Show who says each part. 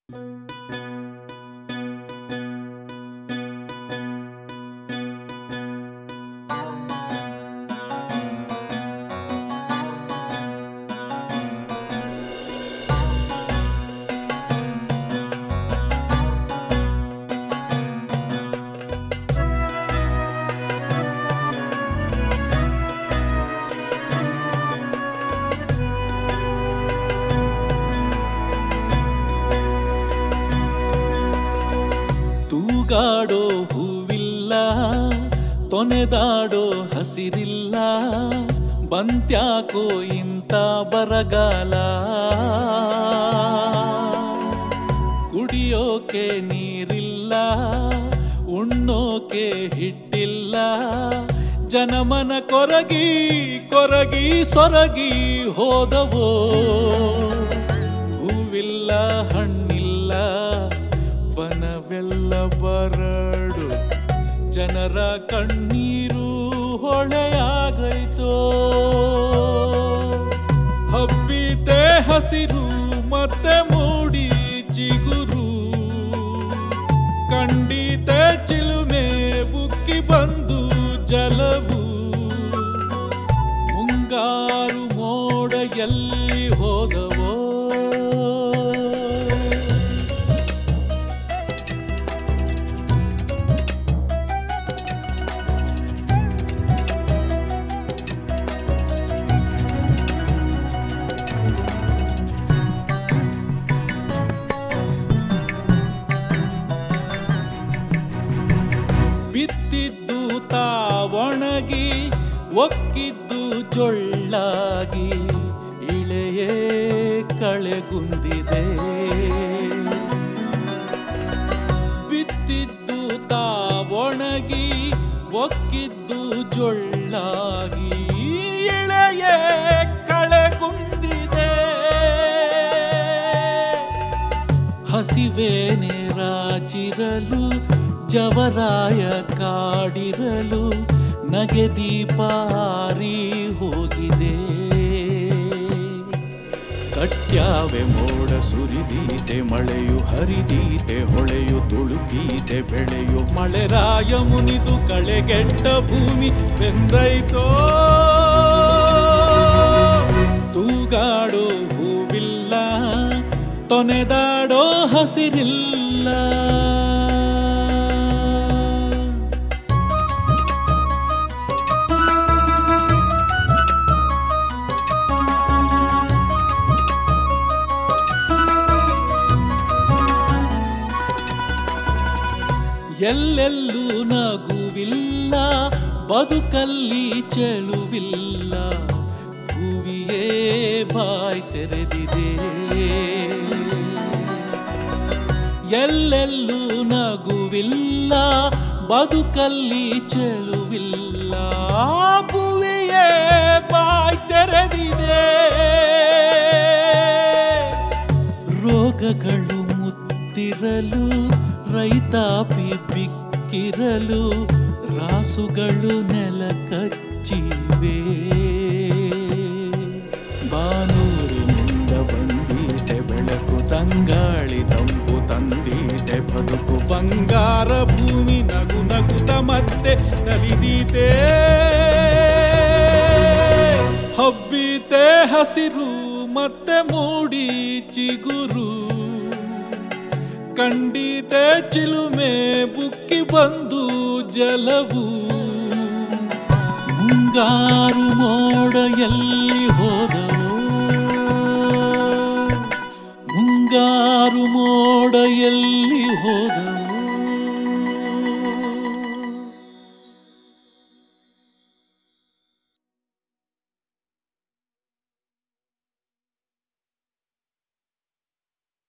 Speaker 1: ತೂಗಾಡೋ ಹೂವಿಲ್ಲ ತೊನೆದಾಡೋ ಹಸಿರಿಲ್ಲ ಬಂತ್ಯಾಕೋ ಇಂಥ ಬರಗಾಲ ಕುಡಿಯೋಕೆ ನೀರಿಲ್ಲ ಉಣ್ಣೋಕೆ ಹಿಟ್ಟಿಲ್ಲ ಜನಮನ ಕೊರಗಿ ಕೊರಗಿ ಸೊರಗಿ ಹೋದವೋ ಹೂವಿಲ್ಲ ಹಣ್ಣಿಲ್ಲ ಬನವೆಲ್ಲ ಬರಡು ಜನರ ಕಣ್ಣೀರು ಹೊಳೆಯಾಗೈತೋ ಹಬ್ಬಿತೆ ಹಸಿರು ಮತ್ತೆ ಮೂಡಿ ಚಿಗುರು ಕಂಡಿತೆ ಚಿಲುಮೆ ಬುಕ್ಕಿ ಬಂದು ಜಲವು ಮುಂಗಾರು ಮೋಡ ಎಲ್ಲಿ ಹೋದವೋ ಬಿತ್ತಿದ್ದು ತಾವೊಣಗಿ ಒಕ್ಕಿದ್ದು ಜೊಳ್ಳಾಗಿ ಇಳೆಯೇ ಕಳೆಗುಂದಿದೆ ಬಿತ್ತಿದ್ದು ತಾವೊಣಗಿ ಒಕ್ಕಿದ್ದು ಜೊಳ್ಳಾಗಿ ಇಳೆಯೇ ಕಳೆಗುಂದಿದೆ ಹಸಿವೇನೆ ರಾಜಿರಲು ಜವರಾಯ ಕಾಡಿರಲು ನಗೆ ದೀಪಾರಿ ಹೋಗಿದೆ ಕಟ್ಯಾವೆ ಮೋಡ ಸುರಿದೀತೆ ಮಳೆಯು ಹರಿದೀತೆ ಹೊಳೆಯು ತುಳುಕೀತೆ ಬೆಳೆಯು ಮಳೆರಾಯ ಮುನಿದು ಕಳೆಗೆಟ್ಟ ಭೂಮಿ ಬೆಂದೈತೋ ತೂಗಾಡೋ ಹೂವಿಲ್ಲ ತೊನೆದಾಡೋ ಹಸಿರಿಲ್ಲ ಎಲ್ಲೆಲ್ಲೂ ನಗುವಿಲ್ಲ ಬದುಕಲ್ಲಿ ಚೆಲುವಿಲ್ಲ ಭೂವಿಯೇ ಬಾಯ್ ತೆರೆದಿದೆ ಎಲ್ಲೆಲ್ಲೂ ನಗುವಿಲ್ಲ ಬದುಕಲ್ಲಿ ಚೆಲುವಿಲ್ಲ ಭೂವಿಯೇ ಬಾಯ್ ತೆರೆದಿದೆ ರೋಗಗಳು ಮುತ್ತಿರಲು ರೈತಾಪಿ ಬಿಕ್ಕಿರಲು ರಾಸುಗಳು ನೆಲ ಕಚ್ಚಿವೆ ಬಾನೂರಿನಿಂದ ಬಂದೀತೆ ಬೆಳಕು ತಂಗಾಳಿ ತಂಪು ತಂದೀತೆ ಬದುಕು ಬಂಗಾರ ಭೂಮಿ ನಗು ನಗುತ ಮತ್ತೆ ನಲಿದೀತೆ ಹಬ್ಬಿತೆ ಹಸಿರು ಮತ್ತೆ ಮೂಡಿ ಚಿಗುರು ಕಂಡಿತೆ ಚಿಲುಮೆ ಬುಕ್ಕಿ ಬಂದು ಜಲವು ಮುಂಗಾರು ಮೋಡ ಎಲ್ಲಿ ಹೋದವೋ ಮುಂಗಾರು ಮೋಡ ಎಲ್ಲಿ ಹೋದವೋ